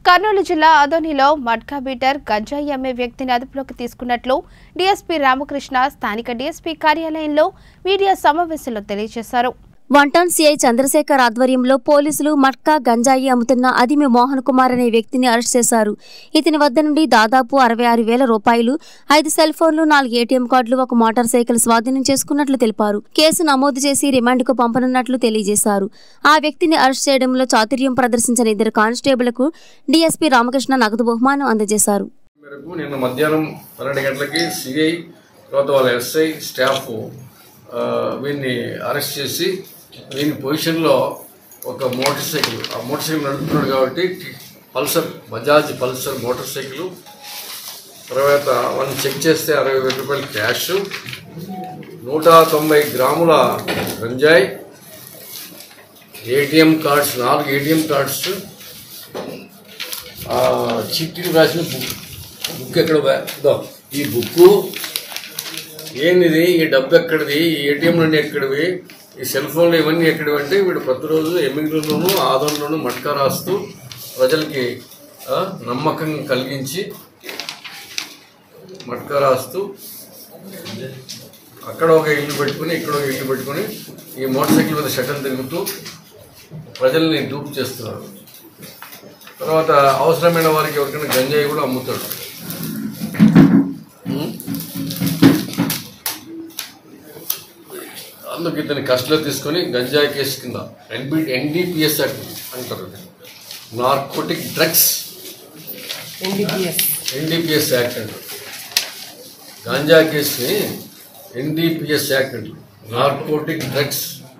కర్నూలు జిల్లా అదోనిలో మడ్కా బీటర్ గంజాయి అమ్మే వ్యక్తిని అదుపులోకి తీసుకున్నట్లు డీఎస్పీ రామకృష్ణ స్థానిక డీఎస్పీ కార్యాలయంలో మీడియా సమావేశంలో తెలియజేశారు వన్ సిఐ చంద్రశేఖర్ ఆధ్వర్యంలో పోలీసులు మట్కా గంజాయి అమ్ముతున్న అదిమి మోహన్ కుమార్ అనే వ్యక్తిని అరెస్ట్ చేశారు ఇతని వద్ద నుండి దాదాపు అరవై ఆరు వేల రూపాయలు ఐదు సెల్ ఫోన్లు నాలుగు ఏటీఎం కార్డులు ఒక మోటార్ సైకిల్ స్వాధీనం చేసుకున్నట్లు తెలిపారు కేసు నమోదు చేసి రిమాండ్కు పంపనున్నట్లు తెలియజేశారు ఆ వ్యక్తిని అరెస్ట్ చేయడంలో చాతుర్యం ప్రదర్శించిన ఇద్దరు కానిస్టేబుళ్లకు డీఎస్పీ రామకృష్ణ నగదు బహుమానం అందజేశారు మేరకు నిన్న మధ్యాహ్నం పన్నెండు గంటలకి సిఐ తర్వాత వాళ్ళ ఎస్ఐ స్టాఫ్ ఆ, వీడిని అరెస్ట్ చేసి వీని పొజిషన్లో ఒక మోటార్ సైకిల్ ఆ మోటార్ సైకిల్ నడుపుతున్నాడు కాబట్టి టి- Pulsar Bajaj Pulsar motorcycle తర్వాత వాళ్ళని చెక్ చేస్తే అరవై వేల రూపాయలు క్యాష్ నూట తొంభై గ్రాముల గంజాయి ఏటీఎం కార్డ్స్ నాలుగు ఏటీఎం కార్డ్స్ ఆ చిట్టీలు రాసిన బుక్ బుక్ ఎక్కడ బా- ఇదో ఈ బుక్ ఏంది ఈ డబ్బు ఎక్కడిది ఈ ఏటీఎం నుండి ఎక్కడివి ఈ సెల్ ఫోన్లు ఇవన్నీ ఎక్కడివి అంటే వీడు ప్రతిరోజు ఎమ్మిగ్లోనూ ఆదంలోనూ మట్కా రాస్తూ ప్రజలకి ఆ, నమ్మకం కలిగించి మట్కా రాస్తూ అక్కడ ఒక ఇల్లు పెట్టుకుని ఇక్కడ ఒక ఇల్లు పెట్టుకుని ఈ మోటార్ సైకిల్ మీద షటల్ తిరుగుతూ ప్రజల్ని డూప్ చేస్తున్నాడు తర్వాత అవసరమైన వారికి ఎవరికైనా గంజాయి కూడా అమ్ముతాడు ఉం? అందుకు ఇతని కస్టడీలో తీసుకొని గంజాయి కేసు కింద ఎన్బి ఎన్డీపీఎస్ యాక్ట్ అంటారు నార్కోటిక్ డ్రగ్స్ ఎన్డీపీఎస్ యాక్ట్ అంటారు గాంజా కేసుని ఎన్డీపీఎస్ యాక్ట్ అంటారు నార్కోటిక్ డ్రగ్స్